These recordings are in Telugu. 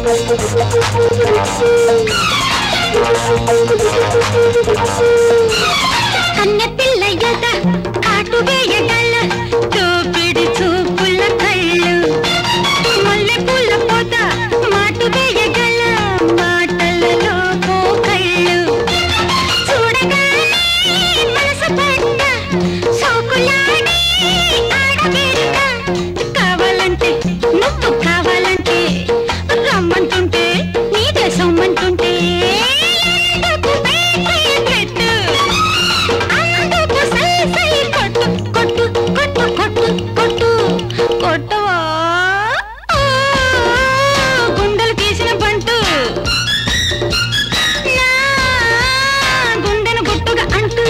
కన్నె పిల్ల ఎద కాటు వేయగల చూపిడి చూపుల కళ్ళు మల్లె పూల పొద మాటు వేయగల మాటలలో కళ్ళు చూడగానే మనసు పడ్డ సోకులాడి ఆడబిడ్డ కావాలంటే నువ్వు కావాలంటే రమ్మంటుంటే నీదే సొమ్మంటుంటే ఎందుకు పై పై పెట్టు అందుకు సై సై కొట్టు కొట్టు కొట్టు కొట్టు కొట్టు కొట్టవా ఆ, గుండెలు తీసిన పంటు నా గుండెను గుట్టుగా అంటూ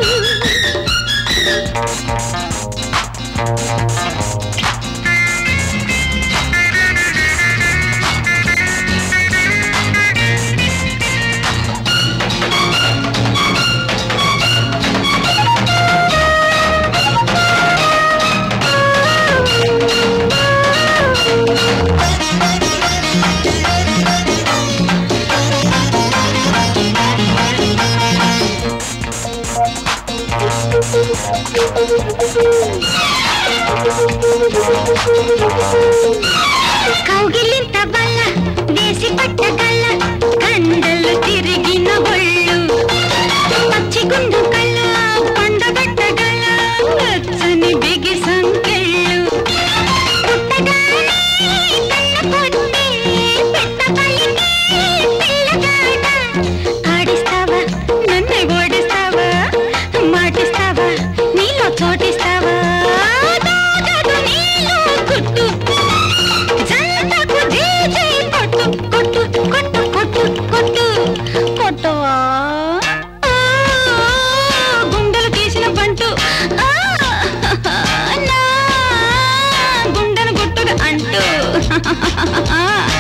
కౌగిలింత బల్ల వేసి పట్టగల కండలు తిరిగిన ఒళ్ళు పచ్చి గుండు కళ్ళ పండబెట్టగల పచ్చని బిగి సంకెళ్ళు పుట్టగానే కన్న పొట్టి పెట్ట పలికి పిల్లగాడ ఆడిస్తావా నన్ను ఓడిస్తావా మాటిస్తావా నీలో చోటిస్తావా దాగదు నీలో గుట్టు జంటకు జీజీ కొట్టు కొట్టు కొట్టు కొట్టు కొట్టు కొట్టవా ఆ, గుండెలు తీసిన బంటు ఆ, నా గుండెను గుట్టుగా అంటూ ఆ,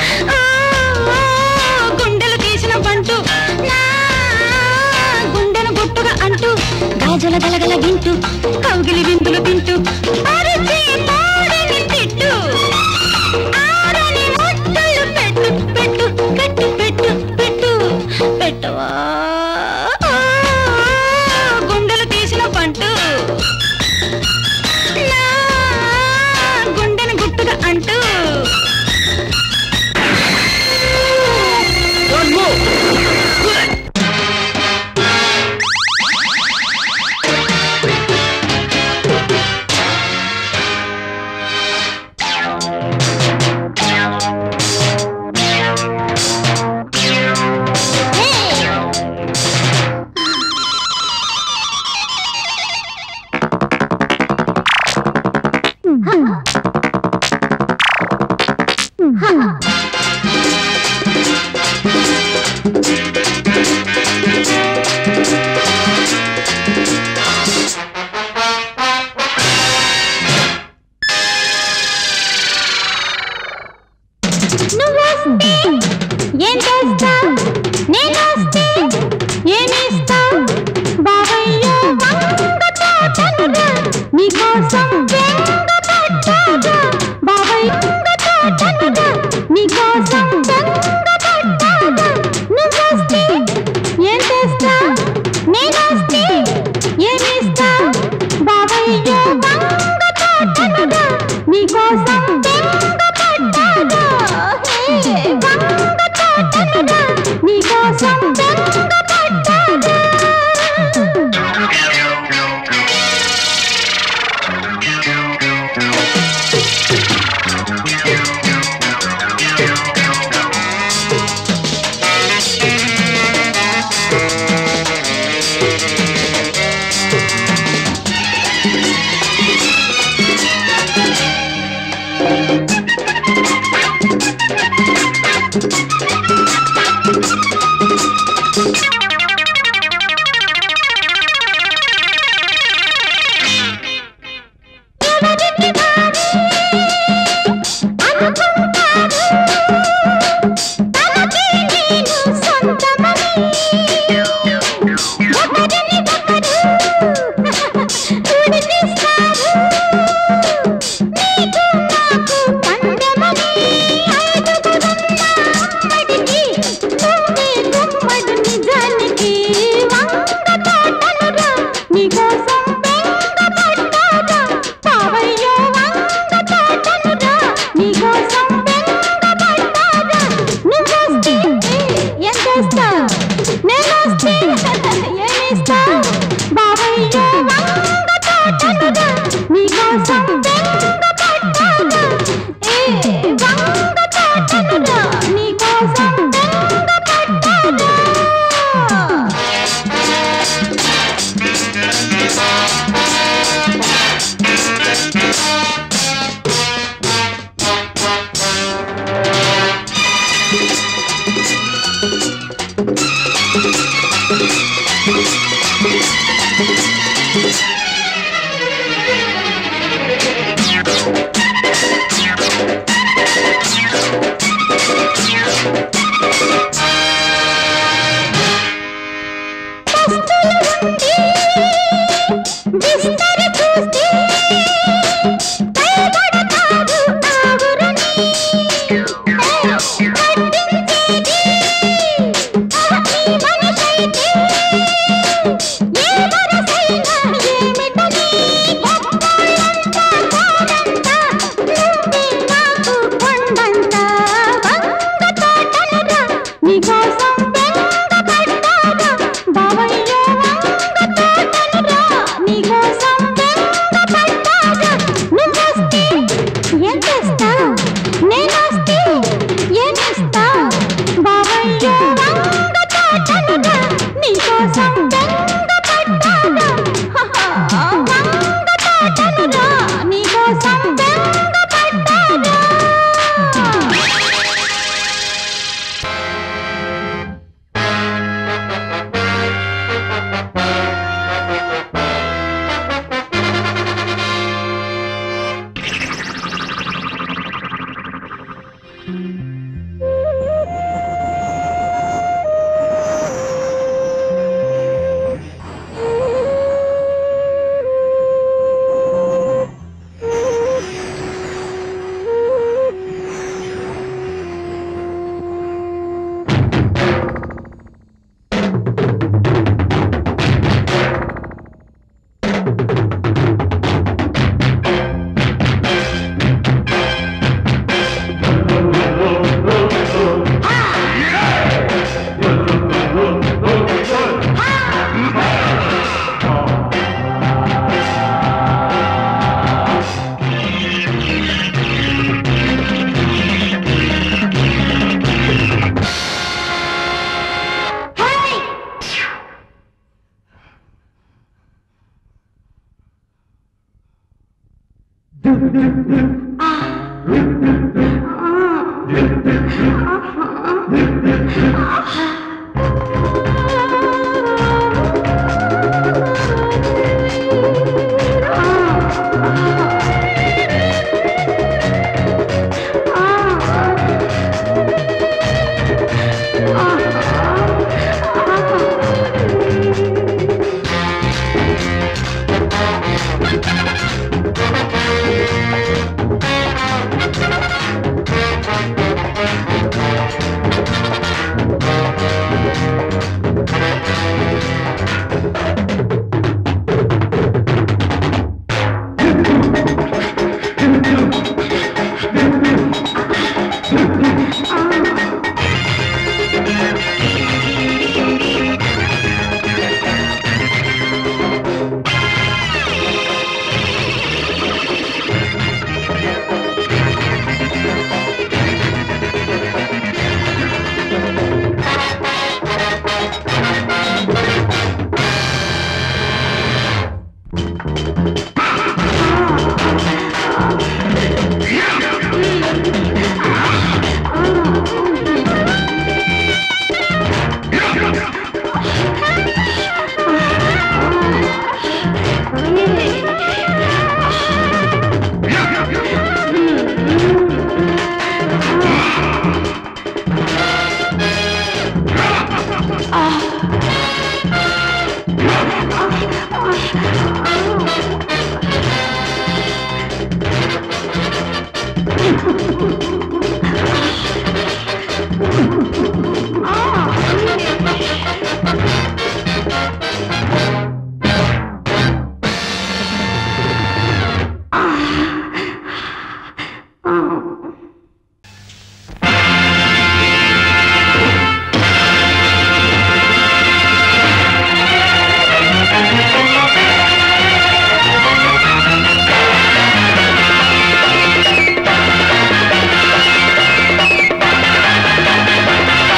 గుండెలు తీసిన బంటు నా గుండెను గుట్టుగా అంటూ గాజుల గలగల గింటూ కౌగిలి విందులు తింటూ అరిచి మాడిని తిట్టు ఆరని ముద్దలు పెట్టు పెట్టు పెట్టు పెట్టు పెట్టు పెట్టవా ఆ, గుండెలు తీసిన పంటు నా గుండెను గుట్టుగా అంటూ నువ్వొస్తే ఏం చేస్తా నేనొస్తే ఏమిస్తా బావయ్యో వంగతాటనుగా నీకోసం వెంగపడ్డాగా బావయ్య వంగతాటనుగా నీకోసం వెంగపడ్డాగా నువ్వొస్తే ఏం చేస్తా నేనొస్తే ఏమిస్తా బావయ్యో వంగతాటనుగా నీకోసం వెంగపడ్డాగా హే వంగతాటనుగా నీకోసం వెంగపడ్డాగా ఎవరికి వారే అనుకుంటారు తనకే నేను సొంతమని ఒకరిని ఒకరు విడిపిస్తారు నీకు నాకు పందెమని ఐదుగురున్నా విస్తరి చూస్తే భయపడతాడు ఆవురని పట్టించేది ఈ మనసైతే ఏ వరసైనా ఏమిటని ఒక్కోళ్ళంతా కోరంతా నువ్వే నాకు కొండంతా వంగ తోటలురా నీకోసం వెంగపడ్డాగా బావయ్య వంగ తోటలురా నీకోసం వెంగపడ్డాగా నువ్వొస్తే ఏం చేస్తా నేనొస్తే ఏమిస్తా బావయ్య వంగ తోటలురా నీకోసం వెంగపడ్డాగా వంగ తోటలురా నీకోసం వెంగపడ్డాగా ఆ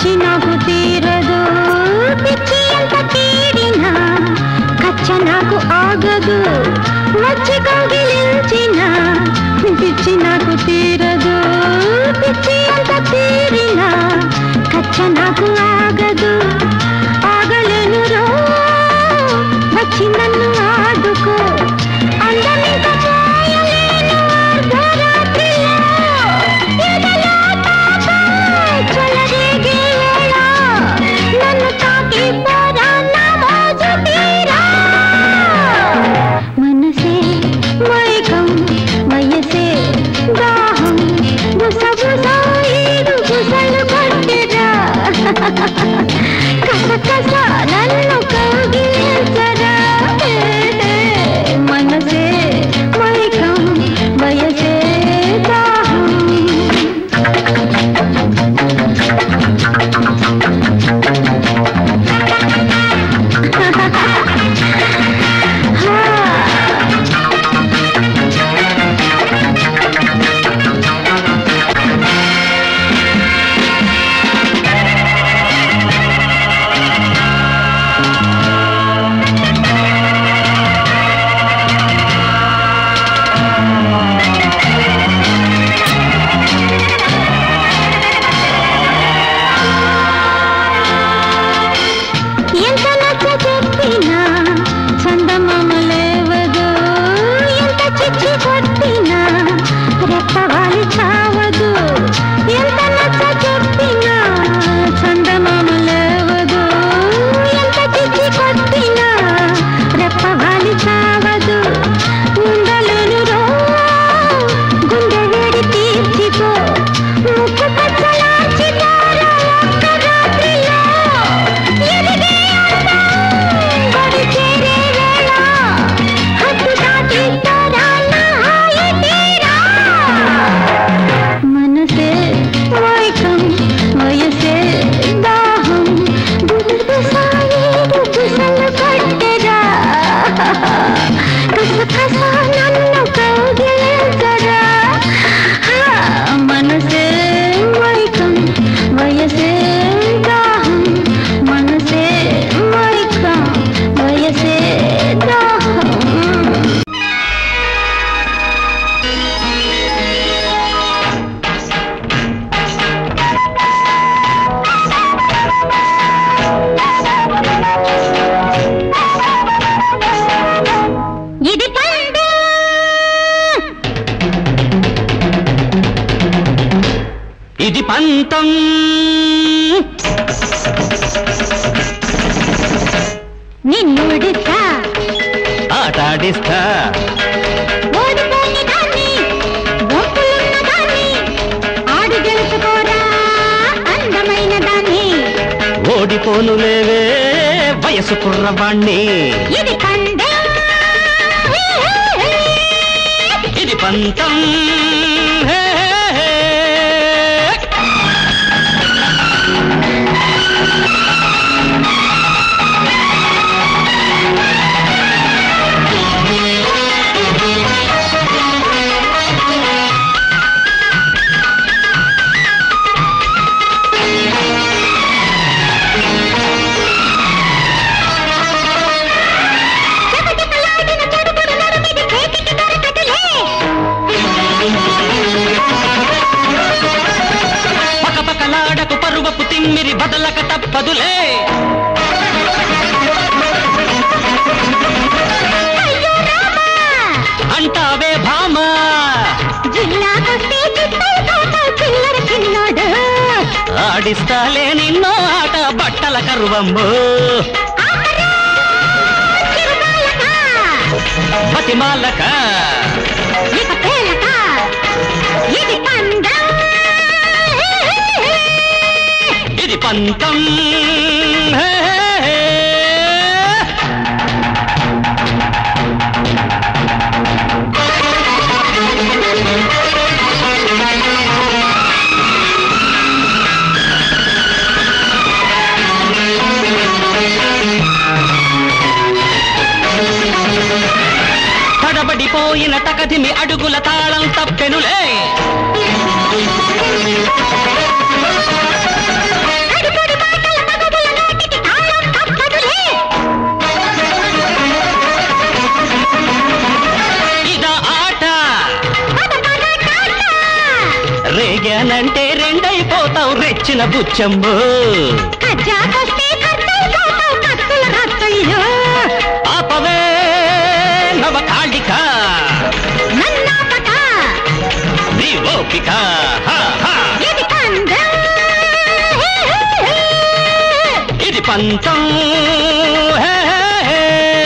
పిచ్చి నాకు తీరదు పిచ్చి ఎంత తీరినా కచ్చ నాకు ఆగదు వచ్చి కౌగిలించిన పిచ్చి నాకు తీరదు పిచ్చి ఎంత తీరినా కచ్చ నాకు ఆగదు ఆగలేను రో వచ్చి నన్ను ఆదుకో అందమింక మోయలేను అర్ధరాత్రిలో ఎదలో తాపం చెలరేగే వేళ నన్ను తాకి పోరా నా మోజు తీరా మనసే మైకం వయసే దాహం గుసగుస ఈడు గుసలు కొట్టెరా కసకస నన్ను కౌగిలించరా మనసే మైకం వయసే దాహం ఎంత నచ్చ చెప్పినా చందమామ లేవదు ఎంత చిచ్చి కొట్టినా రెప్పవాలి చావదు ఎంత నచ్చ చెప్పినా చందమామ లేవదు ఎంత చిచ్చి కొట్టినా రెప్పవాలి చావదు ఉండలేను రో గుండె వేడి తీర్చిపో ముక్కు పచ్చలార్చిపోరా ఒక్క రాత్రిలో ఎదిగే అందం బడి చేరే వేళ హద్దు దాటి తరాల హాయి తీరా మనసే వైకం వయసే దాహం గుసగుసాయి గుసలు పట్టెరా కసకస నన్ను కౌగిలించరా హా, మనసే వైకం వయసే దాహం మనసే వైకం వయసే దాహం ఇది పండు ఇది పంతం నిన్నుడితా ఆటాడిస్తా ఓడిపోని దాన్ని గొంతులున్న దాన్ని ఆడి గెలుచుకోరా అందమైన దాన్ని ఓడిపోనులేవే వయసు కుర్రవాణ్ణి ఇది పండు ఇది పంతం హే, హే, హే. చకచకలాడిన చెడుగుడు నడుమిది చేతికి దొరకదులే పకపకలాడకు పరువపు తిమ్మిరి బదలక తప్పదులే అయ్యో రామా అంటావే భామా జిల్లాకొస్తే చిత్తై తోట చిల్లర చిన్నోడు ఆడిస్తాలే నిన్నో ఆట బట్టల కరువమ్ము ఆపరా చిరునాలక బతిమాలక ఇక పేలక ఇది పందం ఇది పంతం హే, హే, హే. తడబడిపోయిన తకదిమి అడుగుల తాళం తప్పెనులే అడుగు రెచ్చిన బుచ్చమ్మో కజ్జాకొస్తే ఖర్చయిపోతావు కత్తుల రత్తయ్యో ఆపవే నవ కాళిక నన్నాపక నీ ఓపిక హా, హా. ఇది పందెం ఇది పంతం హే, హే, హే.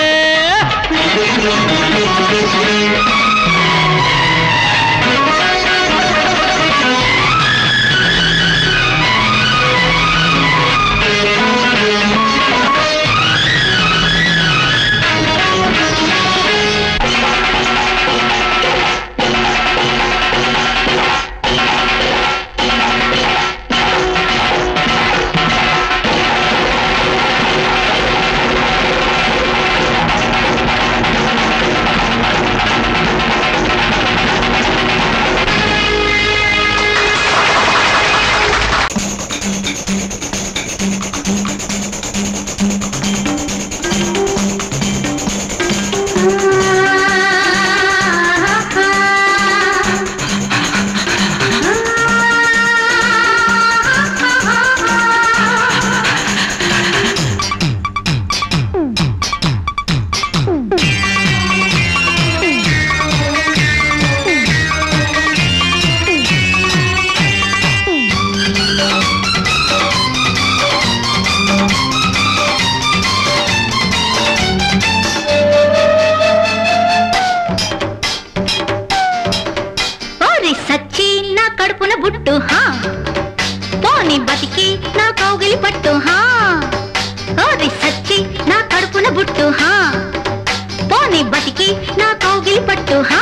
ఓరి సచ్చి నా కడుపున బుట్టు హా పోని బతికి నా కౌగిలి పట్టు హా ఓరి సచ్చి నా కడుపున బుట్టు హా పోని బతికి నా కౌగిలి పట్టు హా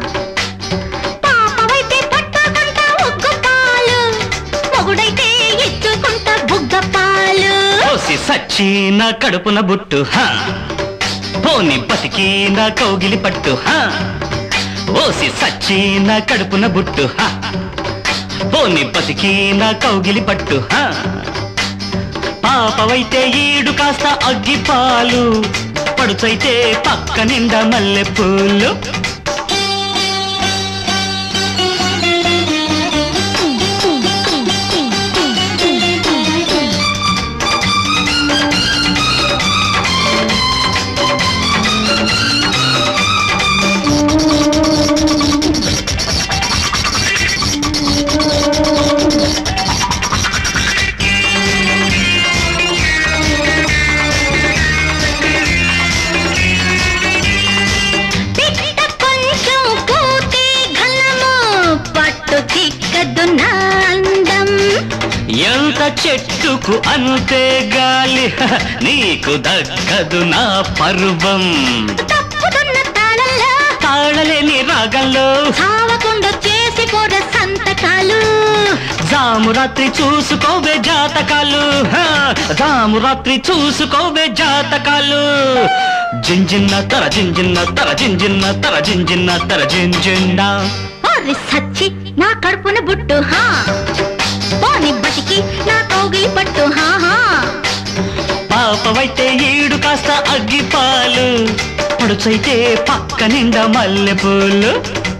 పాపవైతే పట్టుకుంటా ఉగ్గు పాలు మొగుడైతే ఇచ్చుకుంటా బుగ్గ పాలు ఓసి సచ్చి నా కడుపున బుట్టు హా పోని బతికి నా కౌగిలి పట్టు హా ఓసి సచ్చి నా కడుపున బుట్టు హా పోని బతికి నా కౌగిలి పట్టు హా పాపవైతే ఈడు కాస్త అగ్గి పాలు పడుచైతే పక్క నిండా మల్లె పూలు పిట్ట కొంచెం కూతే ఘనము పట్టు చిక్కదు నా అందం ఎంత చెట్టుకు అంతే గాలి హ, నీకు దక్కదు నా పర్వం తప్పుతున్న తాళల్లో తాళలేని రాగంలో చావకుండా చేసి పోర సంతకాలు జామురాత్రి చూసుకోవే జాతకాలు హ, జామురాత్రి చూసుకోవే జాతకాలు జింజిన్న తర జింజిన్న తర జింజిన్న తర జింజిన్న తర జింజిన్న ఓరి సచ్చి నా కడుపున బుట్టు హా పోని బతికి నా కౌగిలి పట్టు హా హా పాపవైతే ఈడు కాస్త అగ్గిపాలు పడుచైతే పక్క నిండా మల్లెపూలు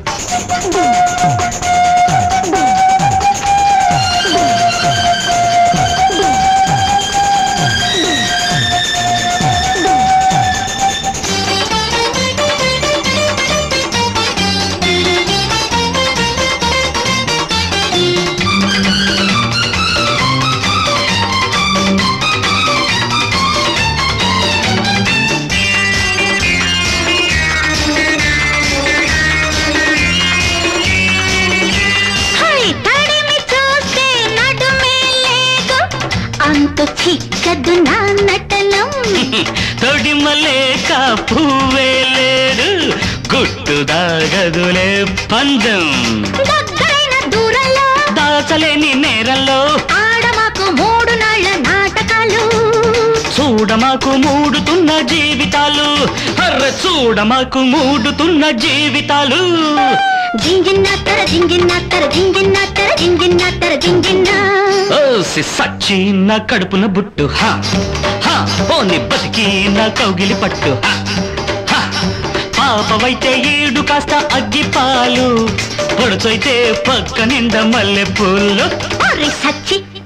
హై తడిమి చూస్తే నడుమే లేదు అంతు చిక్కదు నా నటనం తొడిమలేక పువ్వే లేడు గుట్టు దాగదులే పందెం దగ్గరైన దూరంలో దాచలేని నేరంలో ఆడమాకు మూడు నాళ్ళ నాటకాలు చూడమాకు మూడుతున్న జీవితాలు అర్ర చూడమాకు మూడుతున్న జీవితాలు జింజిన్నాత్తర జింజిన్నాత్తర జింజిన్నాత్తర జింజిన్నాత్తర జింజిన్నా ఓసి సచ్చి నా కడుపున బుట్టు హా హా ఓని బతికి నా కౌగిలి పట్టు హా హా పాపవైతే ఈడు కాస్త అగ్గిపాలు పొడుచైతే పక్క నిండా మల్లె పూలు ఒరి సచ్చి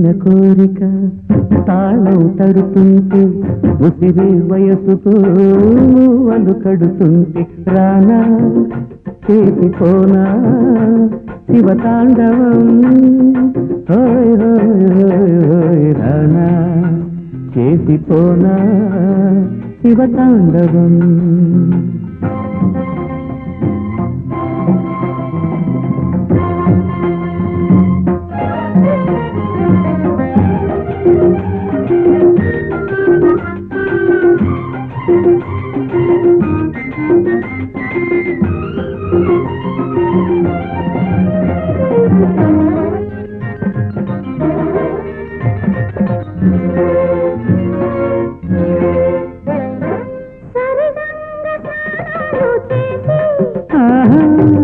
కోరిక తాళం తడుతుంటే ఉసిరి వయసుతో మూవలు కడుతుంటే రానా చేసిపోనా శివతాండవం హోయ్ హోయ్ హోయ్ హోయ్ రానా చేసిపోనా శివతాండవం ఆహా.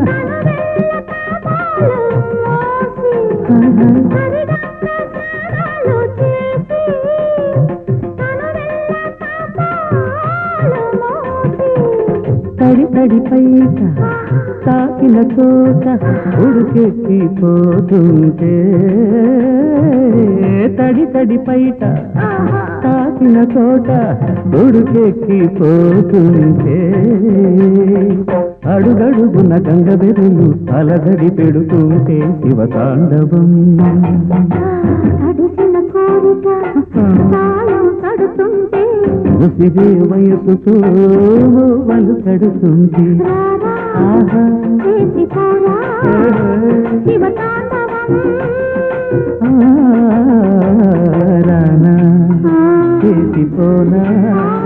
తడి తడి పైట తాకిన చోట ఉడికెక్కిపోతుంటే తడి తడి పైట తాకిన చోట ఉడికెక్కిపోతుంటే అడుగడుగున గంగ బెరులు అలగడి పెడుతుంటే శివతాండవం తడిసిన కోరిక తాళం తడుతుంటే ఉసిరే వయసుతో వలు కడుతుంది రారా ఆహా చేసిపోరా శివతాండవం ఆ, రానా చేసిపోనా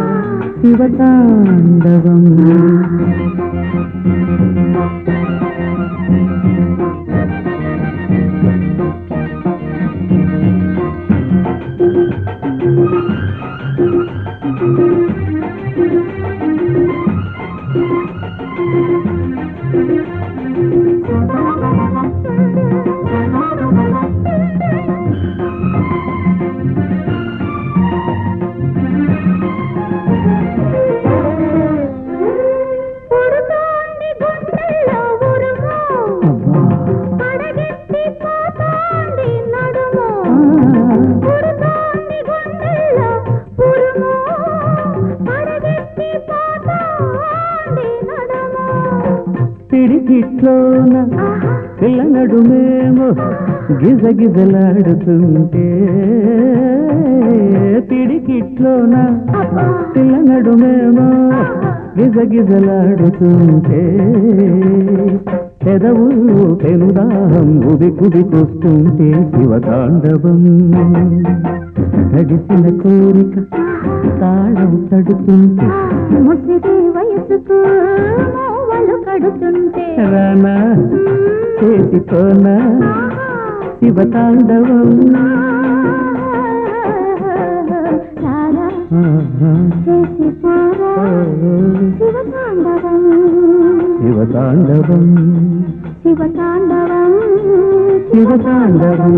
శివతాండవం పుడుతోంది గుండెల్లో ఉరుము అబ్బా. పడగెత్తి పోతోంది నడుము ఆ, పుడుతోంది గుండెల్లో ఉరుము పడగెత్తి పోతోంది నడుము పిడికిట్లోన ఆహా పిల్ల నడుమేమో గిజగిజలాడుతుంటే పిడికిట్లోన అబ్బా పిల్ల నడుమేమో గిజగిజలాడుతుంటే పెదవులు పెనుదాహం ఉది కుదికొస్తుంటే శివతాండవం తడిసిన కోరిక తాళం తడుతుంటే ముసిరి వయసుకు మోవలు కడుతుంటే రానా చేసిపోనా శివతాండవం రారా ఆహా. చేసిపోరా ఓ, శివతాండవం శివతాండవం శివతాండవం శివతాండవం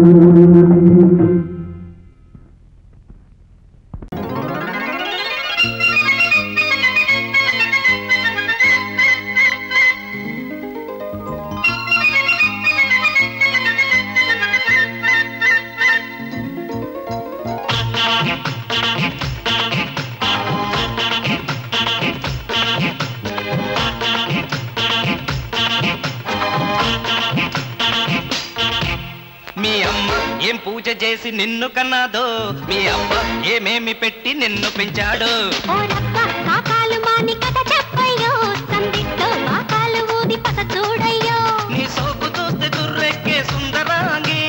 మీ అమ్మ ఏం పూజ చేసి నిన్ను కన్నాదో మీ అబ్బ ఏమేమి పెట్టి నిన్ను పెంచాడు ఓరప్ప కాకాలు మాని కథ చెప్పయ్యో సందిట్లో కాకాలు ఊది పక చూడయ్యో నీ సోకు చూస్తే దుర్రెక్కే సుందరాంగి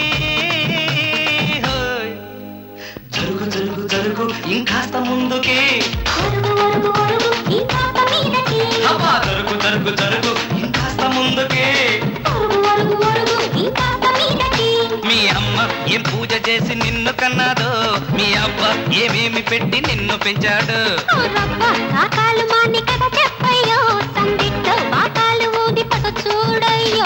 హోయ్. జరుగు జరుగు జరుగు ఇంకాస్త ముందుకి ఒరుగు ఒరుగు ఒరుగు ఈ పాప మీదకి అబ్బా జరుగు జరుగు జరుగు ఇంకాస్త ముందుకి ఒరుగు ఒరుగు ఒరుగు ఈ పాప మీదకి మీ అమ్మ ఏం పూజ చేసి నిన్ను కన్నాదో మీ అబ్బ ఏమేమి పెట్టి నిన్ను పెంచాడు ఓరప్ప కాకాలు మాని కథ చెప్పయ్యో సందిట్లో కాకాలు ఊది పక చూడయ్యో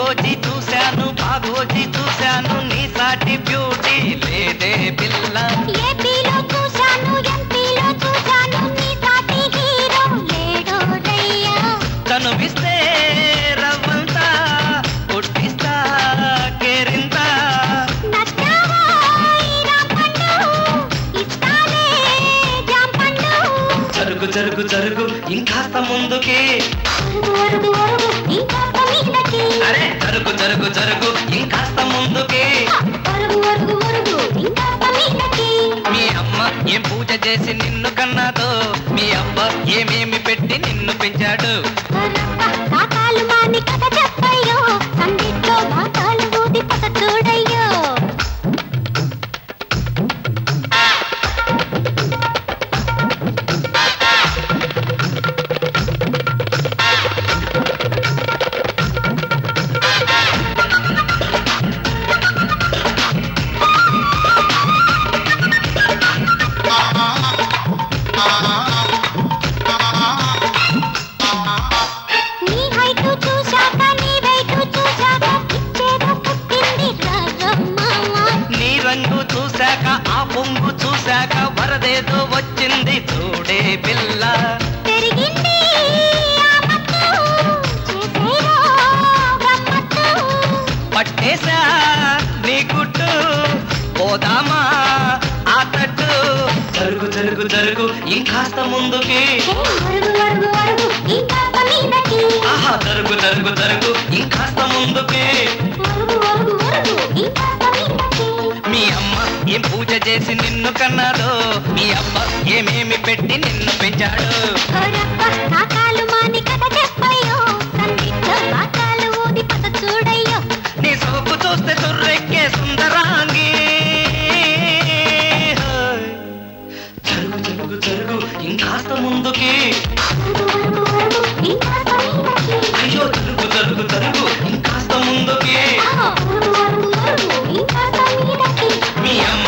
రోజీ చూశాను బాగోజీ చూశాను నీ సాటి బ్యూటీ లేదే పిల్ల ఏపీలో చూశాను ఎంపీలో చూశాను నీ సాటి హీరో లేడోడయ్యా కనువిస్తే రవ్వంతా పుట్టిస్తా కేరింతా నచ్చావా ఈ రాంపండు ఇస్తాలే జాంపండు జరుగు జరుగు జరుగు ఇంకాస్త ముందుకి అరుగు అరుగు అరుగు ఇంకా మీదకి అరే జరుగు జరుగు జరుగు ఇంకాస్త ముందుకి అరుగు అరుగు అరుగు ఇంకా మీదకి మీ అమ్మ ఏం పూజ చేసి నిన్ను కన్నాదో మీ అబ్బ ఏమేమి పెట్టి నిన్ను పెంచాడు కాకాలు మాని కథ చెప్పయ్యో సందిట్లో బాకాలు ఊది పద చూడయ్యో నీ హైటు చూశాక నీ వెయిటు చూశాక ఇచ్చేదో పుట్టింది రాజమ్మావా నీ రంగు చూశాక ఆ పొంగు చూశాక వరదేదో వచ్చింది చూడే పిల్ల పెరిగింది ఆ మత్తు చేసేదో గమ్మత్తు పట్టేశా నీ గుట్టు పోదామా ఆ తట్టు జరుగు జరుగు జరుగు ఇంకాస్త ముందుకి అరుగు అరుగు అరుగు ఇంకా మీదకి ఆహా జరుగు జరుగు జరుగు ఇంకాస్త ముందుకి అరుగు అరుగు అరుగు ఇంకా మీదకి మీ అమ్మ ఏం పూజ చేసి నిన్ను కన్నాదో మీ అబ్బ ఏమేమి పెట్టి నిన్ను పెంచాడు ఓరప్ప కాకాలు మాని కథ చెప్పయ్యో సందిట్లో బాకాలు ఊది పద చూడయ్యో నీ సోపు చూస్తే తుర్రెక్కే సుందరాంగి జరుగు జరుగు జరుగు ఇంకాస్త ముందుకి అరుగు అరుగు అరుగు ఇంకా మీదకి అయ్యో జరుగు జరుగు జరుగు ఇంకాస్త ముందుకి అరుగు అరుగు అరుగు ఇంకా మీదకి మీ అమ్మ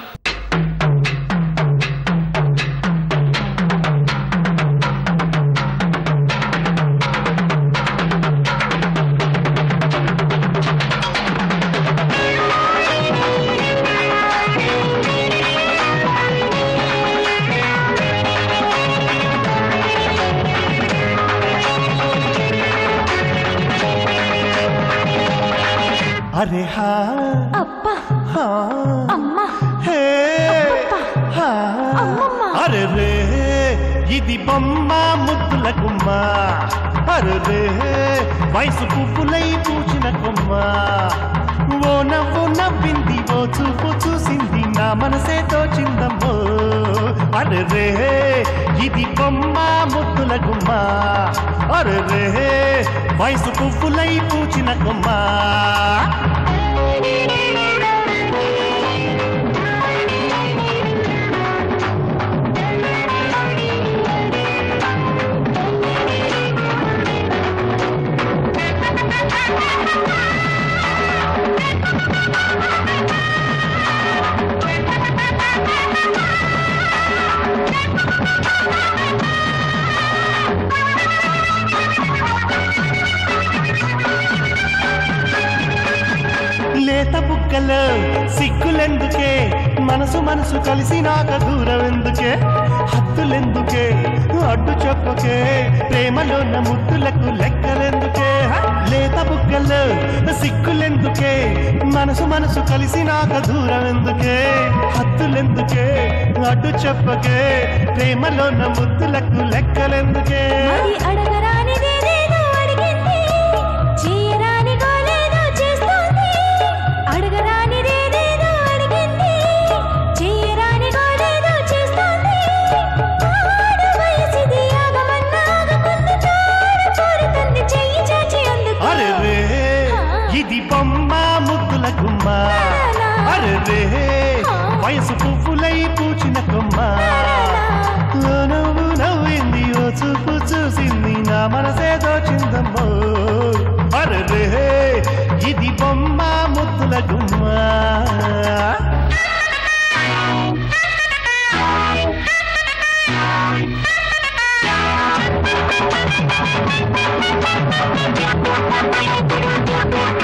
అరే హా అబ్బా హా అమ్మా హే హా అరే రే ఇది బొమ్మ ముద్దుల గుమ్మ అరే రే వయసు పువ్వులై పూచిన కొమ్మ ఓ నవ్వు నవ్వింది ఓ చూపు చూసింది నా మనసే తోచిందమ్మో అరే రే ఇది బొమ్మ ముద్దుల గుమ్మ అరే రే వయసు పువ్వులై పూచిన కొమ్మ లేత బుక్కలో సిగ్గులెందుకే మనసు మనసు కలిసి నాక దూరం ఎందుకే హద్దులెందుకే అడ్డు చెప్పకే ప్రేమలోన ముద్దులకు లెక్కలెందుకే లేత బుక్కలో సిగ్గులెందుకే మనసు మనసు కలిసి నాక దూరం ఎందుకే హద్దులెందుకే అడ్డు చెప్పకే ప్రేమలోన ముద్దులకు లెక్కలెందుకే మరి అడగరానిదేదేదో అడిగింది చేయరాని గోలేదో చేస్తోంది అడగరానిదేదేదో అడిగింది చేయరాని గోలేదో చేస్తోంది ఆడ వయసిది ఆగమన్నా ఆగకుంది చార కోరుతుంది చెయ్యి చాచి అందుకు అరే రే ఇది బొమ్మ ముద్దుల గుమ్మ అరే రే వయసు పువ్వులై పూచిన కొమ్మ ఓ నువ్వు నవ్వింది ఓ చూపు చూసింది నా మనసే దోచిందమ్మో అరే రే ఇది బొమ్మ ముద్దుల గుమ్మ ఆ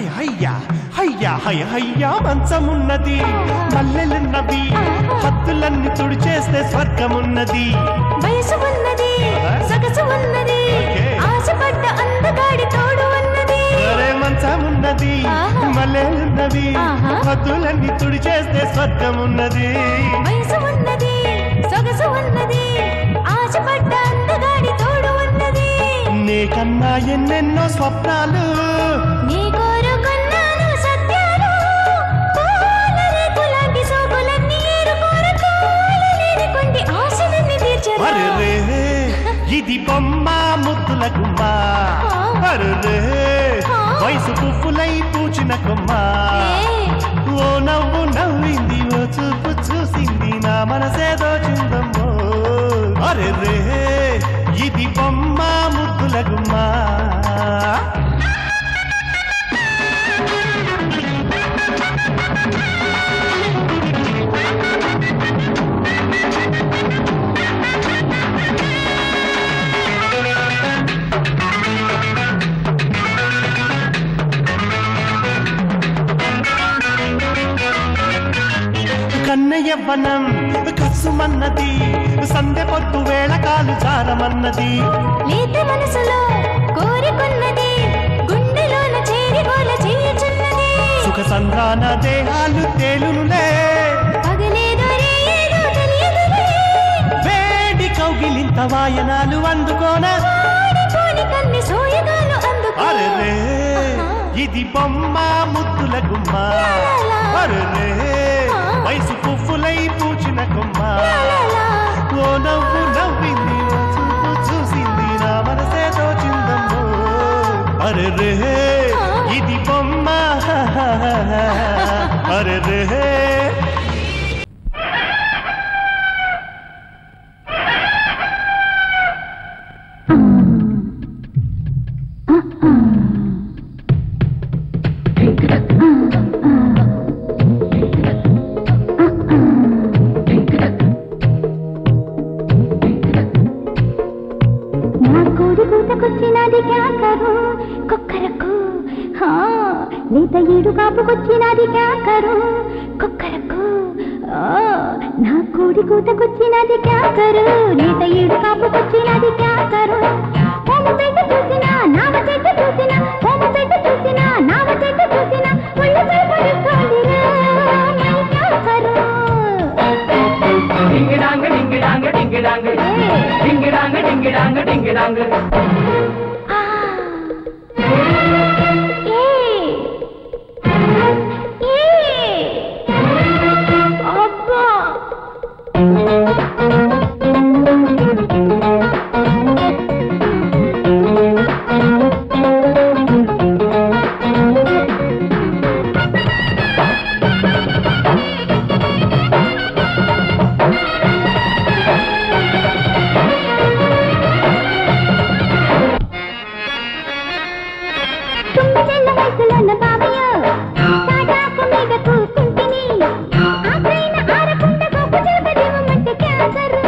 హయ హయ్యా హయ్యా హయ హయ్యా మంచమున్నది మల్లెలున్నవి హద్దులన్నీ తుడిచేస్తే స్వర్గమున్నది వయసు ఉన్నది సొగసు ఉన్నది ఓకే. ఆశపడ్డ అందగాడి తోడు ఉన్నది అరే మంచమున్నది ఆహా. మల్లెలున్నవి ఆహా. హద్దులన్నీ తుడిచేస్తే స్వర్గమున్నది వయసు ఉన్నది సొగసు ఉన్నది ఆశపడ్డ అందగాడి తోడు ఉన్నది నీకన్నా ఎన్నెన్నో స్వప్నాలు నీ కోరుకున్నాను సత్యాలు పూల రేకులాంటి సోకులన్నీ ఏరుకోరకోలలేని కొంటి ఆశలన్నీ తీర్చరా అరే రే ఇది బొమ్మ ముద్దుల గుమ్మ అరే రే వయసు పువ్వులై పూచిన కొమ్మ ఏయ్, ఓ నవ్వు నవ్వింది ఓ చూపు చూసింది నా మనసేదో చిందమ్మో అరే రే ఇది బొమ్మ ముద్దుల గుమ్మ కన్నయ్యవ్వనం కసుమన్నది సందె పొద్దు వేళ కాలు జారమన్నది లేత మనసులో కోరికున్నది గుండెలోన చేరి గోల చేయుచున్నది సుఖ సంధాన దేహాలు తేలునులే పగలేదో రేయేదో తెలియదులే వేడి కౌగిలింత వాయనాలు అందుకోన ఆడిపోని కన్ని సోయగాలు అందుకో అరే రే ఇది బొమ్మ ముద్దుల గుమ్మ అరే రే వయసు పువ్వులై పూచిన కొమ్మ లాలా. ఓ నవ్వు నవ్వింది ఓ చూపు చూసింది నా మనసే దోచిందమ్మో అరే రే ఇది బొమ్మ అరే రే నా కోడి కూతకొచ్చినది క్యాకరు కొక్కరకు హా లేత ఏడు కాపుకొచ్చినది క్యాకరు కొక్కరకు ఆ, నా కోడి కూతకొచ్చినది క్యాకరు లేత ఏడు కాపుకొచ్చినది క్యాకరు హోమ చెట్టు చూసినా నామ చెట్టు చూసినా హోమ చెట్టు చూసినా నామ చెట్టు చూసినా ఒళ్ళు చేపడుతోందిరా మై క్యాకరు డింగిడాంగ డింగిడాంగ డింగిడాంగ డింగిడాంగ డింగిడాంగ డింగిడాంగ ఆ. ఏ. ఏ. అబ్బా. తుంగచెల్ల వయసులోన బావయ్య, తాటాకు మీద కూకుంటిని. ఆఖరైన ఆరకుండ గొప్ప చిలకదేమమంటే క్యాన్సర్.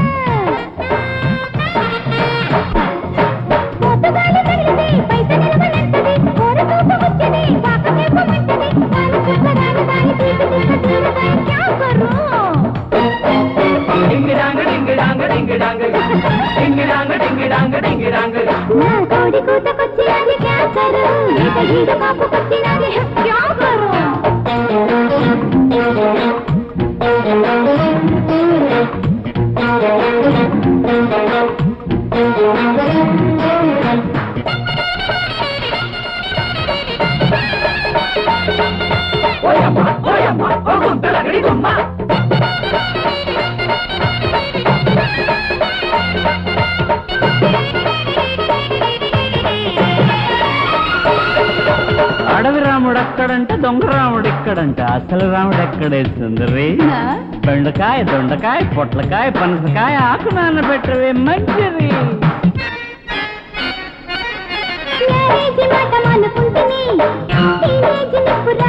పోతుగాలి తగిలితే పైస నిలవనంటది. కూర తూపు వచ్చేది, పాకమేపమంటది. దాని చుక్క రాని దాని తీపి తిక్క తీరదాని క్యాన్సరు. డింగిడాంగ డింగిడాంగ డింగిడాంగ డింగిడాంగ డింగిడాంగ డింగిడాంగ నా కోడి కూతకొచ్చినది క్యాన్సరు. ఈత ఈత కాపుకొచ్చినది క్యాన్సరు. ఓయమ్మ ఓయమ్మ ఓ గుంటలగడి గుమ్మ అడవి రాముడు అక్కడంటే దొంగ రాముడు ఇక్కడంటే అసలు రాముడు ఎక్కడేస్తుంది బెండకాయ దొండకాయ పొట్లకాయ పనసకాయ ఆకు నానబెట్టవే మంచిది మ్యారేజీ మాట మానుకుంటుని టీనేజ్ నిప్పు